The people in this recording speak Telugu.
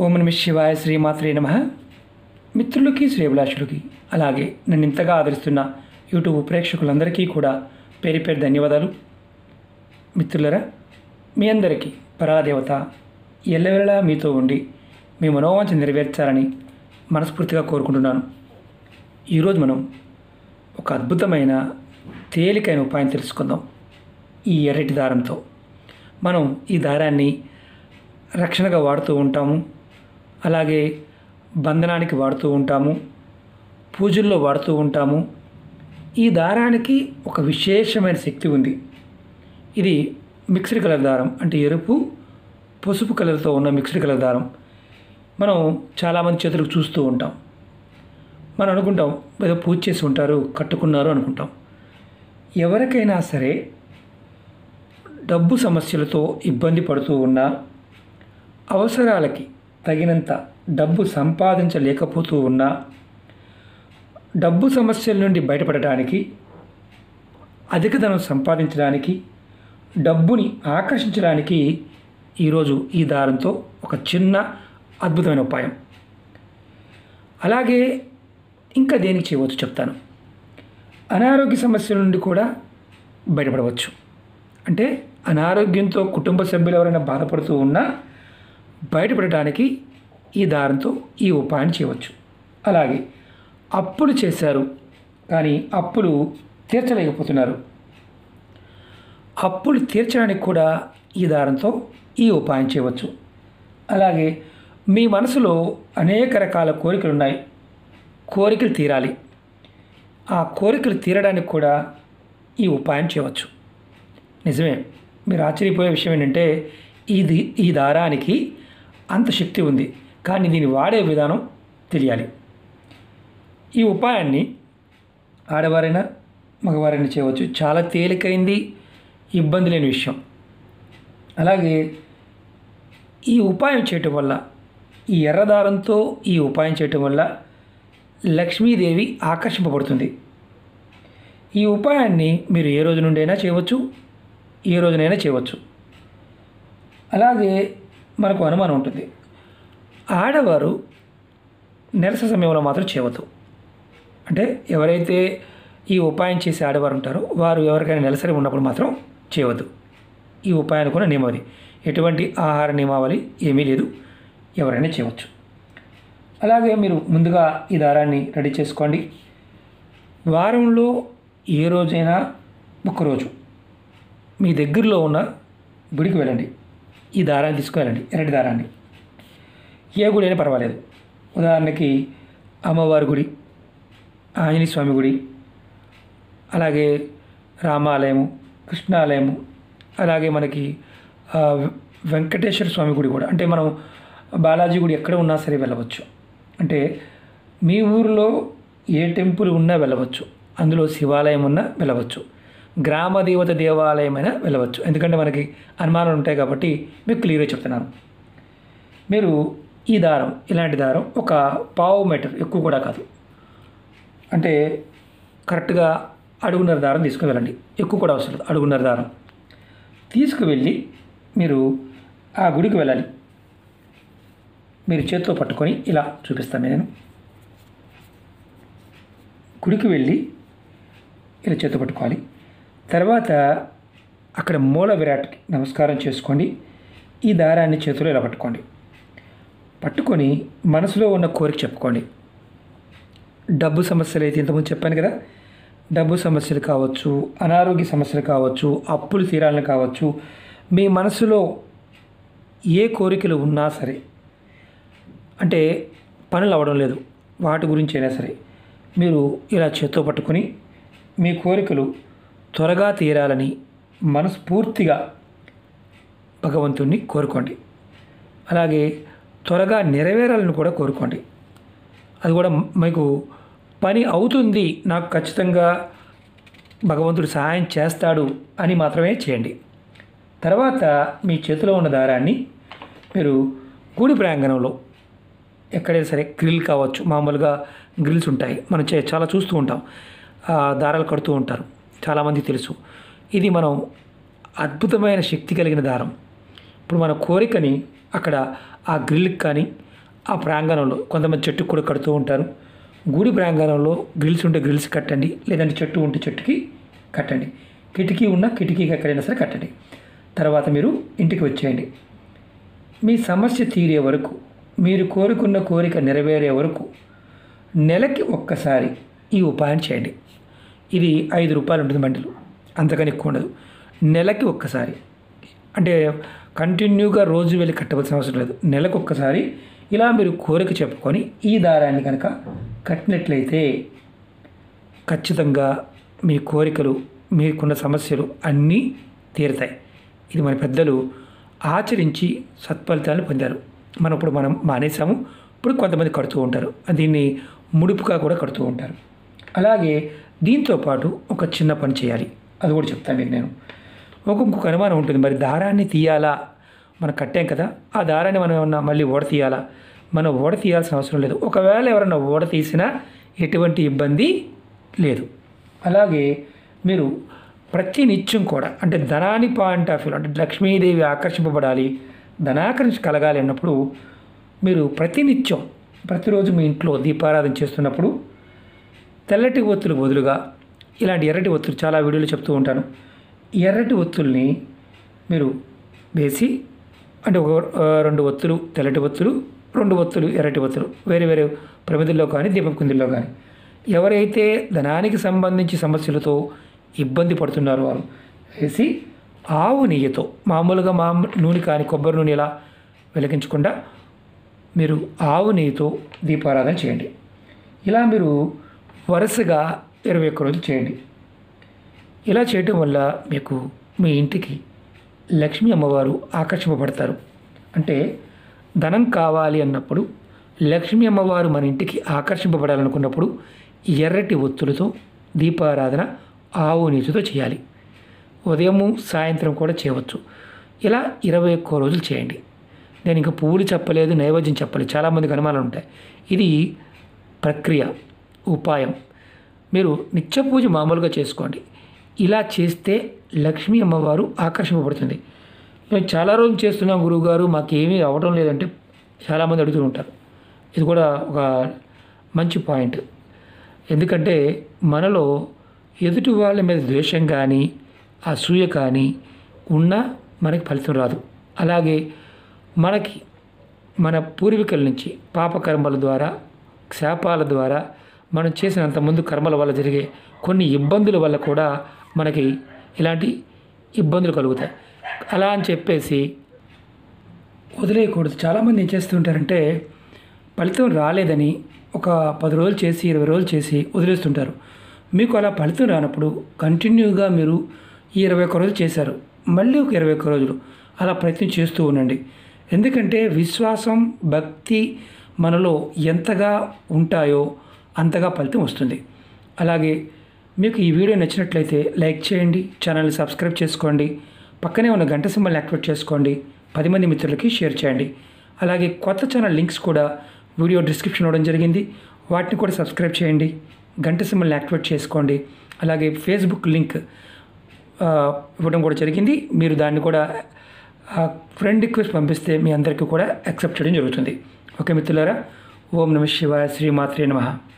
ఓం నమ శివాయ శ్రీమాత్రే నమ మిత్రులకి శ్రేభిలాషులకి అలాగే నన్ను ఇంతగా ఆదరిస్తున్న యూట్యూబ్ ప్రేక్షకులందరికీ కూడా పేరు పేరు ధన్యవాదాలు మిత్రులరా మీ అందరికీ పరాదేవత ఎల్లవెల్లలా మీతో ఉండి మీ మనోవాంఛ నెరవేర్చాలని మనస్ఫూర్తిగా కోరుకుంటున్నాను ఈరోజు మనం ఒక అద్భుతమైన తేలికైన ఉపాయం తెలుసుకుందాం ఈ ఎర్రటి దారంతో మనం ఈ దారాన్ని రక్షణగా వాడుతూ ఉంటాము అలాగే బంధనానికి వాడుతూ ఉంటాము పూజల్లో వాడుతూ ఉంటాము ఈ దారానికి ఒక విశేషమైన శక్తి ఉంది ఇది మిక్స్డ్ కలర్ దారం అంటే ఎరుపు పసుపు కలర్తో ఉన్న మిక్స్డ్ కలర్ దారం మనం చాలామంది చేతులకు చూస్తూ ఉంటాం మనం అనుకుంటాం ఏదో పూజ చేసి ఉంటారు కట్టుకున్నారు అనుకుంటాం ఎవరికైనా సరే డబ్బు సమస్యలతో ఇబ్బంది పడుతూ ఉన్నా అవసరాలకి తగినంత డబ్బు సంపాదించలేకపోతూ ఉన్నా డబ్బు సమస్యల నుండి బయటపడటానికి అధిక ధనం సంపాదించడానికి డబ్బుని ఆకర్షించడానికి ఈరోజు ఈ దారంతో ఒక చిన్న అద్భుతమైన ఉపాయం అలాగే ఇంకా దేనికి చేయవచ్చు చెప్తాను అనారోగ్య సమస్యల నుండి కూడా బయటపడవచ్చు అంటే అనారోగ్యంతో కుటుంబ సభ్యులు ఎవరైనా బాధపడుతూ ఉన్నా బయటపడటానికి ఈ దారంతో ఈ ఉపాయాన్ని చేయవచ్చు అలాగే అప్పులు చేశారు కానీ అప్పులు తీర్చలేకపోతున్నారు అప్పులు తీర్చడానికి కూడా ఈ దారంతో ఈ ఉపాయం చేయవచ్చు అలాగే మీ మనసులో అనేక రకాల కోరికలు ఉన్నాయి కోరికలు తీరాలి ఆ కోరికలు తీరడానికి కూడా ఈ ఉపాయం చేయవచ్చు నిజమే మీరు ఆశ్చర్యపోయే విషయం ఏంటంటే ఇది ఈ దారానికి అంత శక్తి ఉంది కానీ దీన్ని వాడే విధానం తెలియాలి ఈ ఉపాయాన్ని ఆడవారైనా మగవారైనా చేయవచ్చు చాలా తేలికైంది ఇబ్బంది లేని విషయం అలాగే ఈ ఉపాయం చేయటం వల్ల ఈ ఎర్రదారంతో ఈ ఉపాయం చేయటం వల్ల లక్ష్మీదేవి ఆకర్షింపబడుతుంది ఈ ఉపాయాన్ని మీరు ఏ రోజు నుండైనా చేయవచ్చు ఏ రోజునైనా చేయవచ్చు అలాగే మనకు అనుమానం ఉంటుంది ఆడవారు నెలస సమయంలో మాత్రం చేయవద్దు అంటే ఎవరైతే ఈ ఉపాయం చేసే ఆడవారు ఉంటారో వారు ఎవరికైనా నెలసరి ఉన్నప్పుడు మాత్రం చేయవద్దు ఈ ఉపాయానికి కూడా నియమం అది ఎటువంటి ఆహార నియమావళి ఏమీ లేదు ఎవరైనా చేయవచ్చు అలాగే మీరు ముందుగా ఈ దారాన్ని రెడీ చేసుకోండి వారంలో ఏ రోజైనా ఒక్కరోజు మీ దగ్గరలో ఉన్న గుడికి వెళ్ళండి ఈ దారాన్ని తీసుకువెళ్ళండి ఎర్రటి దారాన్ని ఏ గుడి అయినా పర్వాలేదు ఉదాహరణకి అమ్మవారి గుడి ఆంజనేయ స్వామి గుడి అలాగే రామాలయము కృష్ణాలయము అలాగే మనకి ఆ, వెంకటేశ్వర స్వామి గుడి కూడా అంటే మనం బాలాజీ గుడి ఎక్కడ ఉన్నా సరే వెళ్ళవచ్చు అంటే మీ ఊరిలో ఏ టెంపుల్ ఉన్నా వెళ్ళవచ్చు అందులో శివాలయం ఉన్నా వెళ్ళవచ్చు గ్రామ దేవత దేవాలయమైనా వెళ్ళవచ్చు ఎందుకంటే మనకి అనుమానాలు ఉంటాయి కాబట్టి మీకు క్లియర్గా చెప్తున్నాను మీరు ఈ దారం ఇలాంటి దారం ఒక పావు మీటర్ ఎక్కువ కూడా కాదు అంటే కరెక్ట్గా అడుగున్నర దారం తీసుకుని వెళ్ళండి ఎక్కువ కూడా అవసరం లేదు అడుగున్నర దారం తీసుకువెళ్ళి మీరు ఆ గుడికి వెళ్ళాలి మీరు చేత్తో పట్టుకొని ఇలా చూపిస్తాను నేను గుడికి వెళ్ళి ఇలా చేత్తో పట్టుకోవాలి తర్వాత అక్కడ మూల విరాట్కి నమస్కారం చేసుకోండి ఈ దారాన్ని చేతిలో ఇలా పట్టుకోండి పట్టుకొని మనసులో ఉన్న కోరిక చెప్పుకోండి డబ్బు సమస్యలు అయితే ఇంతకుముందు చెప్పాను కదా డబ్బు సమస్యలు కావచ్చు అనారోగ్య సమస్యలు కావచ్చు అప్పులు తీరాలని కావచ్చు మీ మనసులో ఏ కోరికలు ఉన్నా సరే అంటే పనులు అవ్వడం లేదు వాటి గురించి అయినా సరే మీరు ఇలా చేత్తో పట్టుకొని మీ కోరికలు త్వరగా తీరాలని మనస్ఫూర్తిగా భగవంతుణ్ణి కోరుకోండి అలాగే త్వరగా నెరవేరాలని కూడా కోరుకోండి అది కూడా మీకు పని అవుతుంది నాకు ఖచ్చితంగా భగవంతుడు సహాయం చేస్తాడు అని మాత్రమే చేయండి తర్వాత మీ చేతిలో ఉన్న దారాన్ని మీరు గుడి ప్రాంగణంలో ఎక్కడైనా సరే గ్రిల్ కావచ్చు మామూలుగా గ్రిల్స్ ఉంటాయి మనం చే- చాలా చూస్తూ ఉంటాం ఆ, దారాలు కడుతూ ఉంటారు చాలామందికి తెలుసు ఇది మనం అద్భుతమైన శక్తి కలిగిన దారం ఇప్పుడు మన కోరికని అక్కడ ఆ గ్రిల్కి కానీ ఆ ప్రాంగణంలో కొంతమంది చెట్టుకు కూడా కడుతూ ఉంటారు గుడి ప్రాంగణంలో గ్రిల్స్ ఉంటే గ్రిల్స్ కట్టండి లేదంటే చెట్టు ఉంటే చెట్టుకి కట్టండి కిటికీ ఉన్న కిటికీకి ఎక్కడైనా సరే కట్టండి తర్వాత మీరు ఇంటికి వచ్చేయండి మీ సమస్య తీరే వరకు మీరు కోరుకున్న కోరిక నెరవేరే వరకు నెలకి ఒక్కసారి ఈ ఉపాయం చేయండి ఇది ఐదు రూపాయలు ఉంటుంది మండలు అంతకని ఎక్కువ ఉండదు నెలకి ఒక్కసారి అంటే కంటిన్యూగా రోజు వెళ్ళి కట్టవలసిన అవసరం లేదు నెలకు ఒక్కసారి ఇలా మీరు కోరిక చెప్పుకొని ఈ దారాన్ని కనుక కట్టినట్లయితే ఖచ్చితంగా మీ కోరికలు మీకున్న సమస్యలు అన్నీ తీరుతాయి ఇది మన పెద్దలు ఆచరించి సత్ఫలితాలను పొందారు మనం ఇప్పుడు మనం మానేసాము ఇప్పుడు కొంతమంది కడుతూ ఉంటారు దీన్ని ముడుపుగా కూడా కడుతూ ఉంటారు అలాగే దీంతో పాటు ఒక చిన్న పని చేయాలి అది కూడా చెప్తాను మీకు నేను ఒక ఇంకొక అనుమానం ఉంటుంది మరి దారాన్ని తీయాలా మనం కట్టాం కదా ఆ దారాన్ని మనం ఏమన్నా మళ్ళీ ఓడ తీయాలా మనం ఓడ తీయాల్సిన అవసరం లేదు ఒకవేళ ఎవరైనా ఓడ తీసినా ఎటువంటి ఇబ్బంది లేదు అలాగే మీరు ప్రతి నిత్యం కూడా అంటే ధనాని పాయింట్ ఆఫ్ వ్యూ అంటే లక్ష్మీదేవి ఆకర్షింపబడాలి ధనాకర్షణ కలగాలి అన్నప్పుడు మీరు ప్రతినిత్యం ప్రతిరోజు మీ ఇంట్లో దీపారాధన చేస్తున్నప్పుడు తెల్లటి ఒత్తులు బదులుగా ఇలాంటి ఎర్రటి ఒత్తులు చాలా వీడియోలు చెప్తూ ఉంటాను ఎర్రటి ఒత్తుల్ని మీరు వేసి అంటే ఒక ఆ, రెండు ఒత్తులు తెల్లటి ఒత్తులు రెండు ఒత్తులు ఎర్రటి ఒత్తులు వేరే వేరే ప్రమిదుల్లో కానీ దీపం కుందుల్లో కానీ ఎవరైతే ధనానికి సంబంధించి సమస్యలతో ఇబ్బంది పడుతున్నారో వారు వేసి ఆవు నెయ్యితో మామూలుగా మా నూనె కానీ కొబ్బరి నూనె ఇలా వెలిగించకుండా మీరు ఆవు నెయ్యితో దీపారాధన చేయండి ఇలా మీరు వరుసగా ఇరవై ఒక్క రోజులు చేయండి ఇలా చేయటం వల్ల మీకు మీ ఇంటికి లక్ష్మీ అమ్మవారు ఆకర్షింపబడతారు అంటే ధనం కావాలి అన్నప్పుడు లక్ష్మీ అమ్మవారు మన ఇంటికి ఆకర్షింపబడాలనుకున్నప్పుడు ఎర్రటి ఒత్తులతో దీపారాధన ఆవు నీతితో చేయాలి ఉదయము సాయంత్రం కూడా చేయవచ్చు ఇలా ఇరవై ఒక్క రోజులు చేయండి నేను ఇంకా పువ్వులు చెప్పలేదు నైవేద్యం చెప్పలేదు చాలామందికి అనుమానాలు ఉంటాయి ఇది ప్రక్రియ ఉపాయం మీరు నిత్య పూజ మామూలుగా చేసుకోండి ఇలా చేస్తే లక్ష్మీ అమ్మవారు ఆకర్షింపబడుతుంది మేము చాలా రోజులు చేస్తున్నాం గురువుగారు మాకేమీ అవ్వడం లేదంటే చాలామంది అడుగుతూ ఉంటారు ఇది కూడా ఒక మంచి పాయింట్ ఎందుకంటే మనలో ఎదుటి వాళ్ళ మీద ద్వేషం కానీ అసూయ కానీ ఉన్నా మనకి ఫలితం రాదు అలాగే మనకి మన పూర్వీకుల నుంచి పాపకర్మల ద్వారా శాపాల ద్వారా మనం చేసినంత ముందు కర్మల వల్ల జరిగే కొన్ని ఇబ్బందుల వల్ల కూడా మనకి ఇలాంటి ఇబ్బందులు కలుగుతాయి అలా అని చెప్పేసి వదిలేయకూడదు చాలామంది ఏం చేస్తుంటారంటే ఫలితం రాలేదని ఒక పది రోజులు చేసి ఇరవై రోజులు చేసి వదిలేస్తుంటారు మీకు అలా ఫలితం రానప్పుడు కంటిన్యూగా మీరు ఈ ఇరవై ఒక్క రోజులు చేశారు మళ్ళీ ఒక ఇరవై ఒక్క రోజులు అలా ప్రయత్నం చేస్తూ ఉండండి ఎందుకంటే విశ్వాసం భక్తి మనలో ఎంతగా ఉంటాయో అంతగా ఫలితం వస్తుంది అలాగే మీకు ఈ వీడియో నచ్చినట్లయితే లైక్ చేయండి ఛానల్ని సబ్స్క్రైబ్ చేసుకోండి పక్కనే ఉన్న గంట సింబల్ని యాక్టివేట్ చేసుకోండి పది మంది మిత్రులకి షేర్ చేయండి అలాగే కొత్త ఛానల్ లింక్స్ కూడా వీడియో డిస్క్రిప్షన్ ఇవ్వడం జరిగింది వాటిని కూడా సబ్స్క్రైబ్ చేయండి గంట సింబల్ని యాక్టివేట్ చేసుకోండి అలాగే ఫేస్బుక్ లింక్ ఆ, ఇవ్వడం కూడా జరిగింది మీరు దాన్ని కూడా ఫ్రెండ్ రిక్వెస్ట్ పంపిస్తే మీ అందరికీ కూడా యాక్సెప్ట్ చేయడం జరుగుతుంది ఓకే మిత్రులారా ఓం నమ శివాయ శ్రీమాత్రే నమః